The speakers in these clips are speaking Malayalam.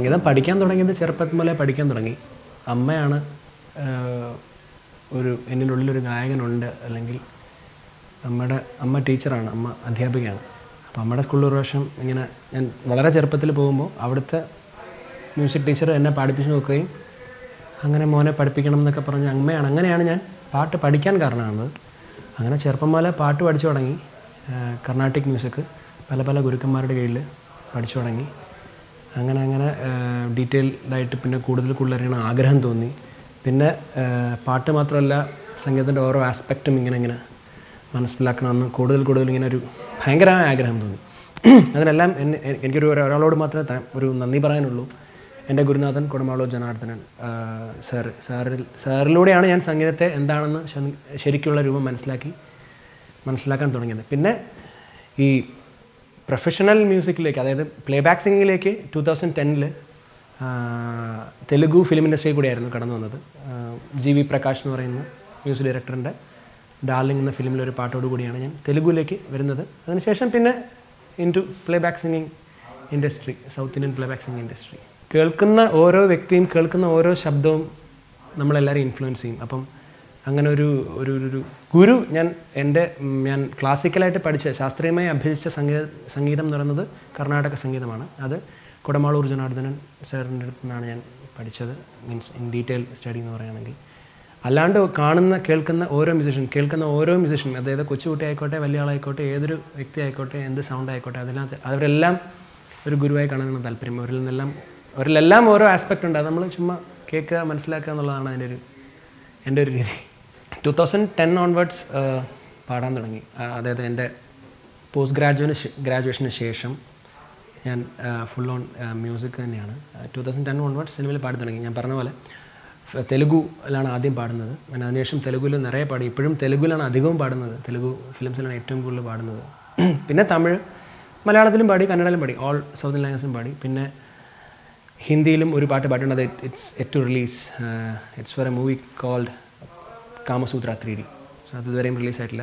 സംഗീതം പഠിക്കാൻ തുടങ്ങിയത് ചെറുപ്പത്തിൽ മുതലേ പഠിക്കാൻ തുടങ്ങി അമ്മയാണ് ആഹ്, ഒരു എന്നിനുള്ളിലൊരു ഗായകനുണ്ട് അല്ലെങ്കിൽ അമ്മയുടെ അമ്മ ടീച്ചറാണ് അമ്മ അധ്യാപികയാണ് അപ്പോൾ അമ്മയുടെ സ്കൂളിൽ ഒരു പ്രാവശ്യം ഇങ്ങനെ ഞാൻ വളരെ ചെറുപ്പത്തിൽ പോകുമ്പോൾ അവിടുത്തെ മ്യൂസിക് ടീച്ചർ എന്നെ പഠിപ്പിച്ച് നോക്കുകയും അങ്ങനെ മോനെ പഠിപ്പിക്കണം എന്നൊക്കെ പറഞ്ഞ് അമ്മയാണ് അങ്ങനെയാണ് ഞാൻ പാട്ട് പഠിക്കാൻ കാരണമാകുന്നത് അങ്ങനെ ചെറുപ്പം മുതലേ പാട്ട് പഠിച്ചു തുടങ്ങി ആഹ് കർണാട്ടിക് മ്യൂസിക് പല പല ഗുരുക്കന്മാരുടെ കീഴിൽ പഠിച്ചു തുടങ്ങി അങ്ങനെ അങ്ങനെ ഡീറ്റെയിൽഡായിട്ട് പിന്നെ കൂടുതൽ കൂടുതൽ അറിയണം ആഗ്രഹം തോന്നി പിന്നെ ആഹ് പാട്ട് മാത്രമല്ല സംഗീതത്തിൻ്റെ ഓരോ ആസ്പെക്റ്റും ഇങ്ങനെ ഇങ്ങനെ മനസ്സിലാക്കണമെന്ന് കൂടുതൽ കൂടുതൽ ഇങ്ങനെ ഒരു ഭയങ്കരമായ ആഗ്രഹം തോന്നി അതിനെല്ലാം എന്നെ എ- എനിക്കൊരു ഒരാ- ഒരാളോട് മാത്രമേ ത- ഒരു നന്ദി പറയാനുള്ളൂ എൻ്റെ ഗുരുനാഥൻ കുടമാളോ ജനാർദ്ദനൻ സാർ സാറിൽ സാറിലൂടെയാണ് ഞാൻ സംഗീതത്തെ എന്താണെന്ന് ശ- ശരിക്കുള്ള രൂപം മനസ്സിലാക്കി മനസ്സിലാക്കാൻ തുടങ്ങിയത് പിന്നെ ഈ പ്രൊഫഷണൽ മ്യൂസിക്കിലേക്ക് അതായത് പ്ലേ ബാക്ക് സിംഗിങ്ങിലേക്ക് ടൂ തൗസൻഡ് ടെന്നിൽ തെലുഗു ഫിലിം ഇൻഡസ്ട്രി കൂടിയായിരുന്നു കടന്നു വന്നത് ആ, ജി വി പ്രകാശ് എന്ന് പറയുന്ന മ്യൂസിക് ഡയറക്ടറിൻ്റെ ഡാർലിംഗ് എന്ന ഫിലിമിലെ ഒരു പാട്ടോട് കൂടിയാണ് ഞാൻ തെലുഗുവിലേക്ക് വരുന്നത് അതിനുശേഷം പിന്നെ into play back singing industry south Indian play back singing industry കേൾക്കുന്ന ഓരോ വ്യക്തിയും കേൾക്കുന്ന ഓരോ ശബ്ദവും നമ്മളെല്ലാവരും ഇൻഫ്ലുവൻസ് ചെയ്യും അപ്പം അങ്ങനെ ഒരു ഒരു ഒരു- ഒരു ഗുരു ഞാൻ എൻ്റെ ഉം, ഞാൻ ക്ലാസിക്കലായിട്ട് പഠിച്ച ശാസ്ത്രീയമായി അഭ്യസിച്ച സംഗീത സംഗീതം എന്ന് പറയുന്നത് കർണാടക സംഗീതമാണ് അത് കുടമാളൂർ ജനാർദ്ദനൻ സാറിൻ്റെ അടുത്ത് നിന്നാണ് ഞാൻ പഠിച്ചത് മീൻസ് ഇൻ ഡീറ്റെയിൽ സ്റ്റഡി എന്ന് പറയുകയാണെങ്കിൽ അല്ലാണ്ട് കാണുന്ന കേൾക്കുന്ന ഓരോ മ്യൂസിഷ്യൻ കേൾക്കുന്ന ഓരോ മ്യൂസിഷ്യൻ അതായത് കൊച്ചുകുട്ടി ആയിക്കോട്ടെ വലിയ ആളായിക്കോട്ടെ ഏതൊരു വ്യക്തി ആയിക്കോട്ടെ എന്ത് സൗണ്ട് ആയിക്കോട്ടെ അതിനകത്ത് അവരെല്ലാം ഒരു ഗുരുവായി കാണാനാണ് താല്പര്യം അവരിൽ നിന്നെല്ലാം അവരിലെല്ലാം ഓരോ ആസ്പെക്റ്റ് ഉണ്ട് അത് നമ്മൾ ചുമ്മാ കേൾക്കുക മനസ്സിലാക്കുക എന്നുള്ളതാണ് അതിൻ്റെ ഒരു എൻ്റെ ഒരു രീതി ടു തൗസൻഡ് ടെൻ ഓൺവേർഡ്സ് പാടാൻ തുടങ്ങി ആ, അതായത് എൻ്റെ പോസ്റ്റ് ഗ്രാജുവേന് ഗ്രാജുവേഷന് ശേഷം ഞാൻ ഫുൾ ഓൺ മ്യൂസിക് തന്നെയാണ് ടു തൗസൻഡ് ടെൻ ഓൺവേർഡ്സ് സിനിമയിൽ പാടി തുടങ്ങി ഞാൻ പറഞ്ഞ പോലെ ഫ- തെലുഗുലാണ് ആദ്യം പാടുന്നത് ഞാൻ അതിനുശേഷം തെലുഗുവിൽ നിറയെ പാടി ഇപ്പോഴും തെലുഗുവിലാണ് അധികവും പാടുന്നത് തെലുഗു ഫിലിംസിലാണ് ഏറ്റവും കൂടുതൽ പാടുന്നത് പിന്നെ തമിഴ് മലയാളത്തിലും പാടി കന്നഡയിലും പാടി ഓൾ സൗത്ത് ഇന്ത്യൻ ലാംഗ്വേജും പാടി പിന്നെ ഹിന്ദിയിലും ഒരു പാട്ട് പാട്ടുണ്ട് അത് it's yet to release it's for a movie called Kamasutra three D so അത് ഇതുവരെയും റിലീസായിട്ടില്ല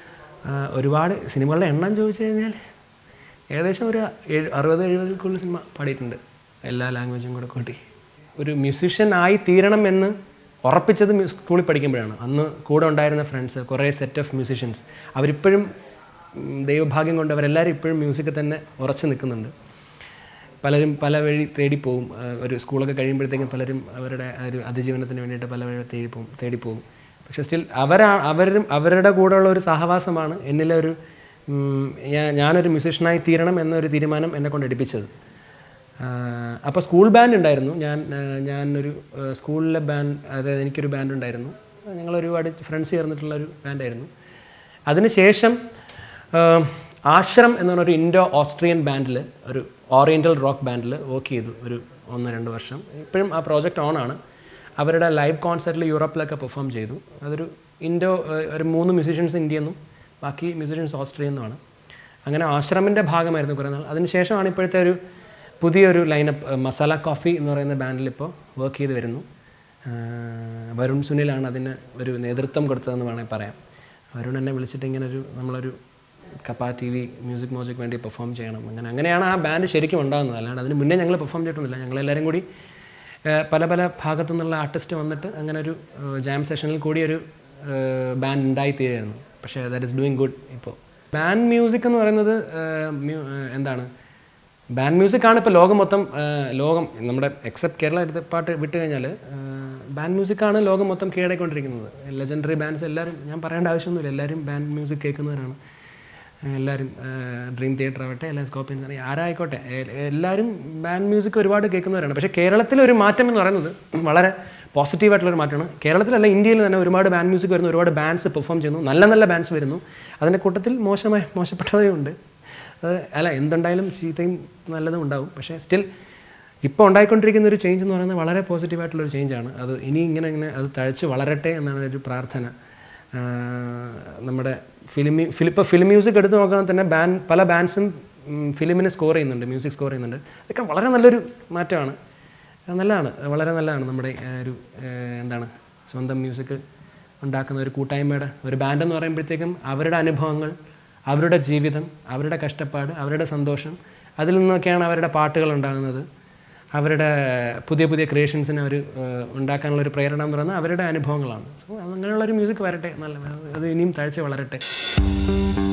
ഒരുപാട് സിനിമകളുടെ എണ്ണം ചോദിച്ചു കഴിഞ്ഞാൽ ഏകദേശം ഒരു ഏഴ് അറുപത് എഴുപതിൽ കൂടുതൽ സിനിമ പാടിയിട്ടുണ്ട് എല്ലാ ലാംഗ്വേജും കൂടെ കൂട്ടി ഒരു മ്യൂസീഷ്യൻ ആയി തീരണം എന്ന് ഉറപ്പിച്ചത് മ്യൂ- സ്കൂളിൽ പഠിക്കുമ്പോഴാണ് അന്ന് കൂടെ ഉണ്ടായിരുന്ന ഫ്രണ്ട്സ് കുറേ സെറ്റ് ഓഫ് മ്യൂസീഷ്യൻസ് അവരിപ്പോഴും ഉം, ദൈവഭാഗ്യം കൊണ്ട് അവരെല്ലാവരും ഇപ്പോഴും മ്യൂസിക്കിൽ തന്നെ ഉറച്ചു നിൽക്കുന്നുണ്ട് പലരും പല വഴി തേടി പോവും ആ, ഒരു സ്കൂളൊക്കെ കഴിയുമ്പോഴത്തേക്കും പലരും അവരുടെ ആ ഒരു അതിജീവനത്തിന് വേണ്ടിയിട്ട് പല വഴി തേടി പോവും തേടി പോവും പക്ഷെ സ്റ്റിൽ അവരാ അവരും അവരുടെ കൂടെയുള്ള ഒരു സഹവാസമാണ് എന്നിലെ ഒരു ഉം, ഞാൻ ഞാനൊരു മ്യൂസീഷ്യനായി തീരണം എന്നൊരു തീരുമാനം എന്നെ കൊണ്ട് എടുപ്പിച്ചത് അപ്പോൾ സ്കൂൾ ബാൻഡ് ഉണ്ടായിരുന്നു ഞാൻ ആ, ഞാനൊരു ആ, സ്കൂളിലെ ബാൻഡ് അതായത് എനിക്കൊരു ബാൻഡ് ഉണ്ടായിരുന്നു ഞങ്ങൾ ഒരുപാട് ഫ്രണ്ട്സ് ചേർന്നിട്ടുള്ള ഒരു ബാൻഡായിരുന്നു അതിനുശേഷം ആഹ്, ആശ്രം എന്ന് പറഞ്ഞ ഒരു ഇൻഡോ ഓസ്ട്രിയൻ ബാൻഡിൽ ഒരു ഓറിയൻ്റൽ റോക്ക് ബാൻഡിൽ വർക്ക് ചെയ്തു ഒരു ഒന്ന് രണ്ട് വർഷം ഇപ്പോഴും ആ പ്രോജക്റ്റ് ഓൺ ആണ് അവരുടെ ലൈവ് കോൺസെർട്ടിൽ യൂറോപ്പിലൊക്കെ പെർഫോം ചെയ്തു അതൊരു ഇൻഡോ ആഹ്, ഒരു മൂന്ന് മ്യൂസീഷ്യൻസ് ഇന്ത്യയിൽ നിന്നും ബാക്കി മ്യൂസീഷ്യൻസ് ഓസ്ട്രിയയിൽ നിന്നുമാണ് അങ്ങനെ ആശ്രമിൻ്റെ ഭാഗമായിരുന്നു കുറേ നാൾ അതിനുശേഷമാണ് ഇപ്പോഴത്തെ ഒരു പുതിയൊരു ലൈനപ്പ് മസാല കോഫി എന്ന് പറയുന്ന ബാൻഡിൽ ഇപ്പോൾ വർക്ക് ചെയ്ത് വരുന്നു ആഹ് വരുൺ സുനിലാണ് അതിന് ഒരു നേതൃത്വം കൊടുത്തതെന്ന് വേണമെങ്കിൽ പറയാം വരുൺ എന്നെ വിളിച്ചിട്ട് ഇങ്ങനെ ഒരു നമ്മളൊരു കപ്പ ടി വി മ്യൂസിക് മോസിക് വേണ്ടി പെർഫോം ചെയ്യണം അങ്ങനെ അങ്ങനെയാണ് ആ ബാൻഡ് ശരിക്കും ഉണ്ടാകുന്നത് അല്ലാണ്ട് അതിന് മുന്നേ ഞങ്ങൾ പെർഫോം ചെയ്തിട്ടൊന്നുമില്ല ഞങ്ങളെല്ലാവരും കൂടി ആഹ് പല പല ഭാഗത്തു നിന്നുള്ള ആർട്ടിസ്റ്റ് വന്നിട്ട് അങ്ങനെ ഒരു ജാം സെഷനിൽ കൂടി ഒരു ബാൻഡ് ഉണ്ടായിത്തീരായിരുന്നു പക്ഷേ ദാറ്റ് ഇസ് ഡൂയിങ് ഗുഡ് ഇപ്പോൾ ബാൻഡ് മ്യൂസിക് എന്ന് പറയുന്നത് ആഹ് മ്യൂ- ആഹ് എന്താണ് ബാൻഡ് മ്യൂസിക് ആണ് ഇപ്പോൾ ലോകം മൊത്തം ആ, ലോകം നമ്മുടെ എക്സെപ്റ്റ് കേരള എടുത്ത പാട്ട് വിട്ട് കഴിഞ്ഞാൽ ബാൻഡ് മ്യൂസിക് ആണ് ലോകം മൊത്തം കീഴടക്കൊണ്ടിരിക്കുന്നത് ലെജൻഡറി ബാൻഡ്സ് എല്ലാവരും ഞാൻ പറയേണ്ട ആവശ്യമൊന്നുമില്ല എല്ലാവരും ബാൻഡ് മ്യൂസിക് കേൾക്കുന്നവരാണ് ആ, എല്ലാവരും ഡ്രീം തിയേറ്റർ ആവട്ടെ എല്ലാ സ്കോപ്പിൻ ആരായിക്കോട്ടെ എ- എല്ലാവരും ബാൻഡ് മ്യൂസിക് ഒരുപാട് കേൾക്കുന്നവരാണ് പക്ഷേ കേരളത്തിലെ ഒരു മാറ്റം എന്ന് പറയുന്നത് വളരെ പോസിറ്റീവായിട്ടുള്ളൊരു മാറ്റമാണ് കേരളത്തിലല്ല ഇന്ത്യയിൽ തന്നെ ഒരുപാട് ബാൻഡ് മ്യൂസിക് വരുന്നു ഒരുപാട് ബാൻഡ്സ് പെർഫോം ചെയ്യുന്നു നല്ല നല്ല ബാൻഡ്സ് വരുന്നു അതിൻ്റെ കൂട്ടത്തിൽ മോശമായ മോശപ്പെട്ടതേ ഉണ്ട് അത് അല്ല എന്തുണ്ടായാലും ചീത്തയും നല്ലതും ഉണ്ടാവും പക്ഷേ സ്റ്റിൽ ഇപ്പോൾ ഉണ്ടായിക്കൊണ്ടിരിക്കുന്ന ഒരു ചേഞ്ച് എന്ന് പറയുന്നത് വളരെ പോസിറ്റീവായിട്ടുള്ള ഒരു ചേഞ്ചാണ് അത് ഇനി ഇങ്ങനെ ഇങ്ങനെ അത് തഴച്ച് വളരട്ടെ എന്നാണ് ഒരു പ്രാർത്ഥന ആഹ് നമ്മുടെ ഫിലിമി ഫിലിപ്പോൾ ഫിലിം മ്യൂസിക് എടുത്ത് നോക്കുകയാണെങ്കിൽ തന്നെ ബാൻഡ് പല ബാൻഡ്സും ഫിലിമിന് സ്കോർ ചെയ്യുന്നുണ്ട് മ്യൂസിക് സ്കോർ ചെയ്യുന്നുണ്ട് അതൊക്കെ വളരെ നല്ലൊരു മാറ്റമാണ് അത് നല്ലതാണ് വളരെ നല്ലതാണ് നമ്മുടെ ആ, ഒരു ആ, എന്താണ് സ്വന്തം മ്യൂസിക് ഉണ്ടാക്കുന്ന ഒരു കൂട്ടായ്മയുടെ ഒരു ബാൻഡ് എന്ന് പറയുമ്പോഴത്തേക്കും അവരുടെ അനുഭവങ്ങൾ അവരുടെ ജീവിതം അവരുടെ കഷ്ടപ്പാട് അവരുടെ സന്തോഷം അതിൽ നിന്നൊക്കെയാണ് അവരുടെ പാട്ടുകൾ ഉണ്ടാകുന്നത് അവരുടെ പുതിയ പുതിയ ക്രിയേഷൻസിനെ അവർ ഉണ്ടാക്കാനുള്ള ഒരു പ്രേരണ എന്ന് പറയുന്നത് അവരുടെ അനുഭവങ്ങളാണ് സോ അങ്ങനെയുള്ളൊരു മ്യൂസിക് വരട്ടെ നല്ല അത് ഇനിയും താഴ്ച വളരട്ടെ